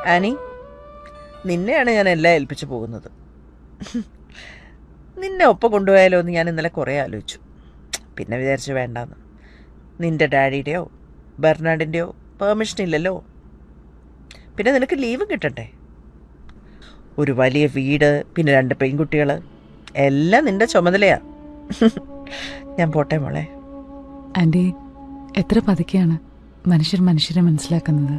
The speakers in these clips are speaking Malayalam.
ആനി നിന്നെയാണ് ഞാൻ എല്ലാം ഏൽപ്പിച്ചു പോകുന്നത് നിന്നെ ഒപ്പം കൊണ്ടുപോയാലോ എന്ന് ഞാൻ ഇന്നലെ കുറേ ആലോചിച്ചു പിന്നെ വിചാരിച്ചു വേണ്ടാന്ന് നിന്റെ ഡാഡിയുടെയോ ബെർണാഡിൻ്റെയോ പെർമിഷൻ ഇല്ലല്ലോ പിന്നെ നിനക്ക് ലീവ് കിട്ടണ്ടേ ഒരു വലിയ വീട് പിന്നെ രണ്ട് പെൺകുട്ടികൾ എല്ലാം നിന്റെ ചുമതലയാ ഞാൻ പോട്ടെ മോളെ ആന്റി എത്ര പതുക്കെയാണ് മനുഷ്യർ മനുഷ്യരെ മനസ്സിലാക്കുന്നത്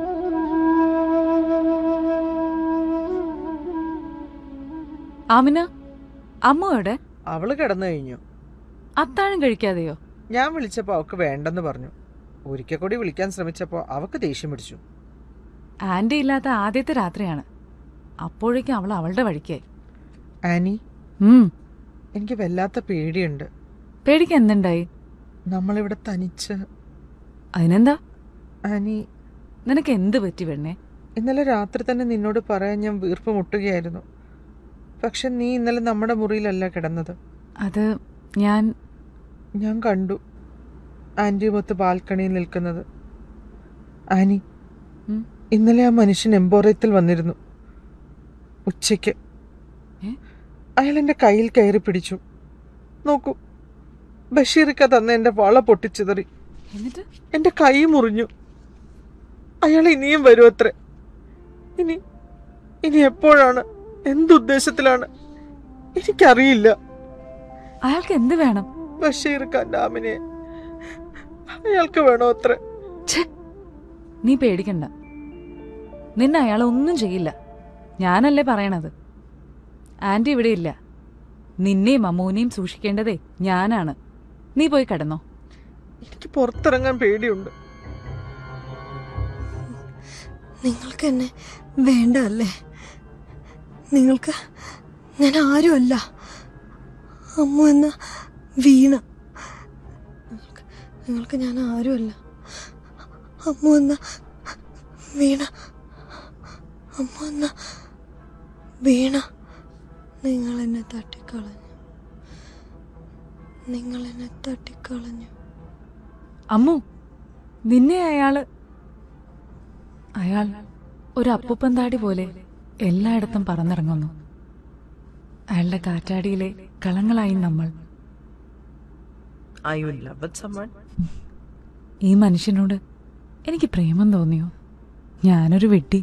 ആമിന അമ്മ എവിടെ അവള് കിടന്നു കഴിഞ്ഞു അത്താഴം കഴിക്കാതെയോ ഞാൻ വിളിച്ചപ്പോൾ അവൾക്ക് വേണ്ടെന്ന് പറഞ്ഞു ഒരിക്കൽ കൂടി വിളിക്കാൻ ശ്രമിച്ചപ്പോൾ അവൾക്ക് ദേഷ്യം പിടിച്ചു ആന്റി ഇല്ലാത്ത ആദ്യത്തെ രാത്രിയാണ് അപ്പോഴേക്കും അവൾ അവളുടെ വഴിക്കായി ആനി ഉം എനിക്ക് വല്ലാത്ത പേടിയുണ്ട് പേടിക്ക് എന്തുണ്ടായി നമ്മളിവിടെ തനിച്ച് അതിനെന്താ ആനി നിനക്ക് എന്ത് പറ്റി പെണ്ണേ ഇന്നലെ രാത്രി തന്നെ നിന്നോട് പറയാൻ ഞാൻ വീർപ്പ് മുട്ടുകയായിരുന്നു പക്ഷെ നീ ഇന്നലെ നമ്മുടെ മുറിയിലല്ല കിടന്നത് അത് ഞാൻ ഞാൻ കണ്ടു ആൻറ്റിയുമൊത്ത് ബാൽക്കണിയിൽ നിൽക്കുന്നത് ആനി ഉം, ഇന്നലെ ആ മനുഷ്യൻ എംബോറയത്തിൽ വന്നിരുന്നു ഉച്ചയ്ക്ക് ഏ? അയാൾ എൻ്റെ കയ്യിൽ കയറി പിടിച്ചു നോക്കൂ ബഷീറിക്ക തന്ന എൻ്റെ വള പൊട്ടിച്ചിതറി എന്നിട്ട് എൻ്റെ കൈ മുറിഞ്ഞു അയാൾ ഇനിയും വരും അത്രേ ഇനി ഇനി എപ്പോഴാണ് എന്തുദ്ദേശത്തിലാണ് എനിക്കറിയില്ല അയാൾക്ക് എന്ത് വേണം ബഷീർ ഖാൻ്റെ അയാൾക്ക് വേണോ അത്ര ഛെ, നീ പേടിക്കണ്ട നിന്നെ അയാൾ ഒന്നും ചെയ്യില്ല ഞാനല്ലേ പറയണത് ആന്റി ഇവിടെ ഇല്ല നിന്നെയും അമ്മൂനെയും സൂക്ഷിക്കേണ്ടതേ ഞാനാണ് നീ പോയി കിടന്നോ എനിക്ക് പുറത്തിറങ്ങാൻ പേടിയുണ്ട് നിങ്ങൾക്ക് എന്നെ വേണ്ട അല്ലേ നിങ്ങൾക്ക് ഞാൻ ആരുമല്ല അമ്മ എന്ന വീണ നിങ്ങൾക്ക് നിങ്ങൾക്ക് ഞാൻ ആരുമല്ല അമ്മ എന്ന വീണ അമ്മ എന്ന വീണ നിങ്ങൾ എന്നെ തട്ടിക്കളഞ്ഞു നിങ്ങൾ എന്നെ തട്ടിക്കളഞ്ഞു അമ്മു നിന്നെ അയാള് അയാൾ ഒരു അപ്പൂപ്പൻ താടി പോലെ എല്ലായിടത്തും പറന്നിറങ്ങുന്നു അയാളുടെ കാറ്റാടിയിലെ കളങ്ങളായി നമ്മൾ ഐ യു ലവ് വിത്ത് സമ്മൺ ഈ മനുഷ്യനോട് എനിക്ക് പ്രേമം തോന്നിയോ ഞാനൊരു വെട്ടി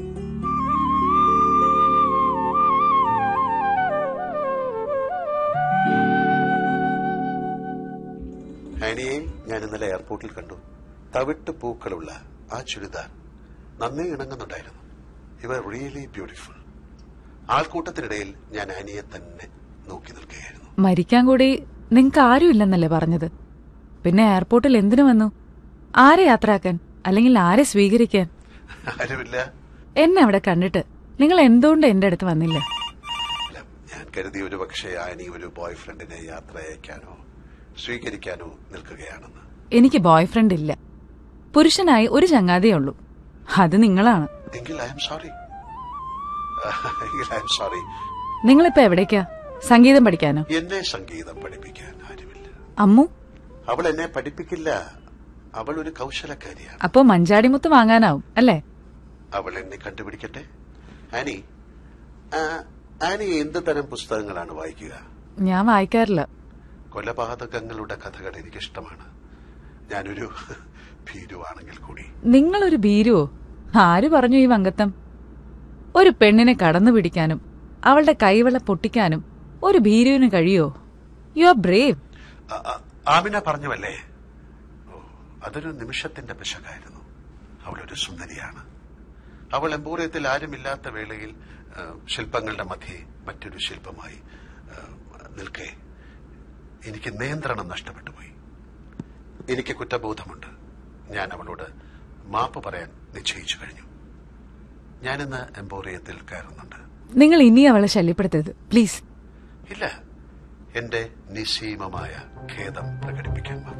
ആനിയെയും ഞാൻ ഇന്നലെ എയർപോർട്ടിൽ കണ്ടു തവിട്ട് പൂക്കളുള്ള ആ ചുരിദാർ നന്നേ ഇണങ്ങുന്നുണ്ടായിരുന്നു ഇവർ റിയലി ബ്യൂട്ടിഫുൾ ആൾക്കൂട്ടത്തിനിടയിൽ ഞാൻ ആനിയെ തന്നെ നോക്കി നിൽക്കുകയായിരുന്നു മരിക്കാൻ കൂടി നിങ്ങക്ക് ആരുമില്ലെന്നല്ലേ പറഞ്ഞത് പിന്നെ എയർപോർട്ടിൽ എന്തിനു വന്നു ആരെ യാത്രയാക്കാൻ അല്ലെങ്കിൽ ആരെ സ്വീകരിക്കാൻ ആരുമില്ല എന്നെ അവിടെ കണ്ടിട്ട് നിങ്ങൾ എന്തുകൊണ്ട് എന്റെ അടുത്ത് വന്നില്ല അല്ല, ഞാൻ കരുതി ഒരു പക്ഷേ ആനി ഒരു ബോയ് ഫ്രണ്ടിനെ യാത്ര അയക്കാനോ സ്വീകരിക്കാനോ നിൽക്കുകയാണെന്ന് എനിക്ക് ബോയ് ഫ്രണ്ട് ഇല്ല പുരുഷനായി ഒരു ചങ്ങാതിയേ ഉള്ളൂ അത് നിങ്ങളാണ് എങ്കിൽ ഐ എം സോറി എങ്കിൽ ഐ എം സോറി നിങ്ങളിപ്പോ എവിടേക്കാ സംഗീതം പഠിക്കാനോ എന്നെ സംഗീതം പഠിപ്പിക്കാൻ ആരുമില്ല അമ്മു അവൾ എന്നെ പഠിപ്പിക്കില്ല അവൾ ഒരു കൗശലക്കാരിയാണ് അപ്പോ മഞ്ചാടിമുത്ത് വാങ്ങാനാവും അല്ലേ അവൾ എന്നെ കണ്ടുപിടിക്കട്ടെ ആനി ആ, ആനി എന്ത് തരം പുസ്തകങ്ങളാണ് വായിക്കുക ഞാൻ വായിക്കാറില്ല കൊലപാതകങ്ങളുടെ കഥകൾ എനിക്കിഷ്ടമാണ് ഞാനൊരു ഭീരുവാണെങ്കിൽ കൂടി നിങ്ങളൊരു ഭീരുവോ ആര് പറഞ്ഞു ഈ വങ്കത്തം ഒരു പെണ്ണിനെ കടന്നു പിടിക്കാനും അവളുടെ കൈവള പൊട്ടിക്കാനും ഒരു ഭീരുവിന് കഴിയോ യു ആർ ബ്രേവ് ആ, ആ, ആമിന പറഞ്ഞുവല്ലേ ഓ അതൊരു നിമിഷത്തിന്റെ പിശകായിരുന്നു അവളൊരു സുന്ദരിയാണ് അവൾ എംപോറിയത്തിൽ ആരുമില്ലാത്ത വേളയിൽ ആ, ശില്പങ്ങളുടെ മധ്യേ മറ്റൊരു ശില്പമായി ആ, നിൽക്കെ എനിക്ക് നിയന്ത്രണം നഷ്ടപ്പെട്ടുപോയി എനിക്ക് കുറ്റബോധമുണ്ട് ഞാൻ അവളോട് മാപ്പ് പറയാൻ നിശ്ചയിച്ചു കഴിഞ്ഞു ഞാനിന്ന് എംപോറിയത്തിൽ കയറുന്നുണ്ട് നിങ്ങൾ ഇനി അവളെ ശല്യപ്പെടുത്തരുത് പ്ലീസ് ഇല്ല എന്റെ നിസ്സീമമായ ഖേദം പ്രകടിപ്പിക്കാൻ മാത്രം